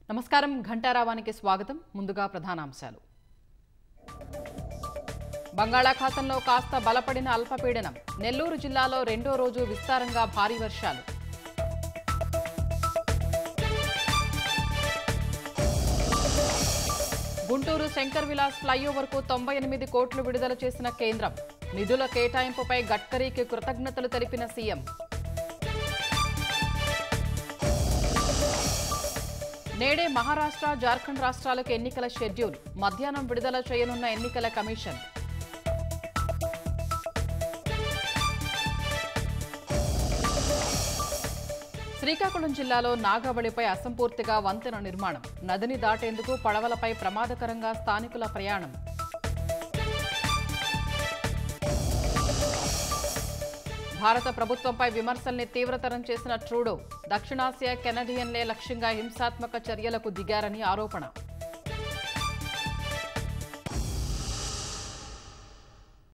నమస్కారం ఘంటారావానికి స్వాగతం ముందుగా ప్రధానాంశాలు బంగాళాఖాతంలో కాస్త బలపడిన అల్పపీడనం నెల్లూరు జిల్లాలో రెండో రోజు విస్తారంగా భారీ వర్షాలు గుంటూరు శంకర్ విలాస్ ఫ్లైఓవర్కు తొంభై ఎనిమిది కోట్లు విడుదల చేసిన కేంద్రం నిధుల కేటాయింపుపై గడ్కరీకి కృతజ్ఞతలు తెలిపిన సీఎం నేడే మహారాష్ట్ర జార్ఖండ్ రాష్ట్రాలకు ఎన్నికల షెడ్యూల్ మధ్యాహ్నం విడుదల చేయనున్న ఎన్నికల కమిషన్ శ్రీకాకుళం జిల్లాలో నాగవళిపై అసంపూర్తిగా వంతెన నిర్మాణం నదిని దాటేందుకు పడవలపై ప్రమాదకరంగా స్థానికుల ప్రయాణం భారత ప్రభుత్వంపై విమర్శల్ని తీవ్రతరం చేసిన ట్రూడో దక్షిణాసియా కెనడియన్లే లక్ష్యంగా హింసాత్మక చర్యలకు దిగారని ఆరోపణ